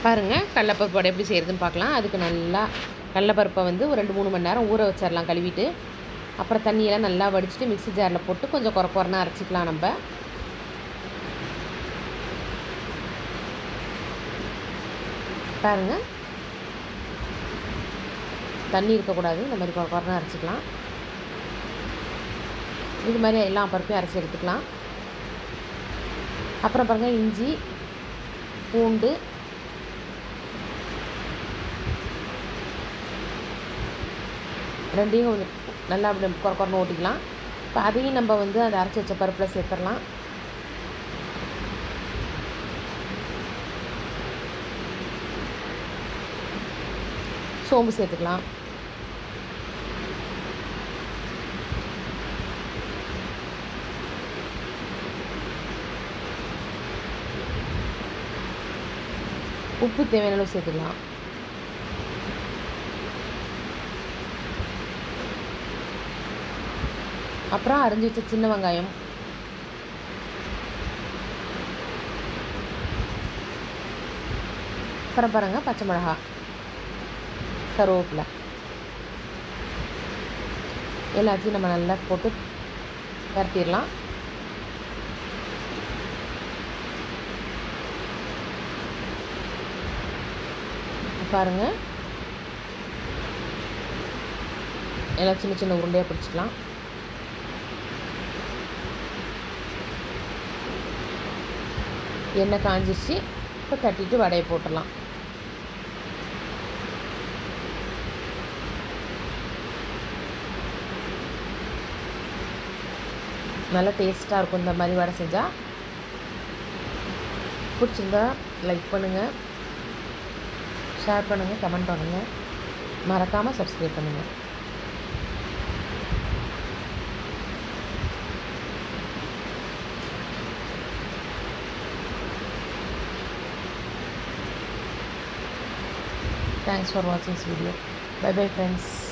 பாருங்கள் கடலப்பருப்பு வடை எப்படி செய்கிறதுன்னு பார்க்கலாம் அதுக்கு நல்லா கடலப்பருப்பை வந்து ஒரு ரெண்டு மூணு மணி நேரம் ஊற வச்சிடலாம் கழுவிட்டு அப்புறம் தண்ணியெல்லாம் நல்லா வடிச்சிட்டு மிக்ஸி ஜாரில் போட்டு கொஞ்சம் குறை குறைனா அரைச்சிக்கலாம் நம்ம பாருங்கள் தண்ணி இருக்கக்கூடாது இந்த மாதிரி குறை குறைனா அரைச்சிக்கலாம் இது மாதிரி எல்லா பருப்பையும் அரைச்சி எடுத்துக்கலாம் அப்புறம் பாருங்கள் இஞ்சி பூண்டு ரெண்டையும் கொஞ்சம் நல்லா அப்படி குறை குறைன்னு ஓட்டிக்கலாம் இப்போ அதையும் நம்ம வந்து அந்த அரைச்சி வச்ச பருப்பில் சேர்த்துடலாம் சோம்பு சேர்த்துக்கலாம் உப்பு தேவையான அளவு சேர்த்துக்கலாம் அப்புறம் அரிஞ்சு வச்ச சின்ன வெங்காயம் அப்புறம் பாருங்க பச்சை மிளகா கருவேப்பிலை எல்லாத்தையும் நம்ம நல்லா போட்டு பரட்டிடலாம் பாருங்கள் எல்லாம் சின்ன சின்ன உருண்டையாக பிடிச்சிக்கலாம் எண்ணெய் காஞ்சிச்சு இப்போ தட்டிட்டு வடையை போட்டுடலாம் நல்லா டேஸ்ட்டாக இருக்கும் இந்த மாதிரி வடை செஞ்சால் பிடிச்சிருந்தா லைக் பண்ணுங்கள் ஷேர் பண்ணுங்கள் கமெண்ட் பண்ணுங்கள் மறக்காமல் சப்ஸ்கிரைப் பண்ணுங்கள் Thanks for watching this video. Bye bye friends.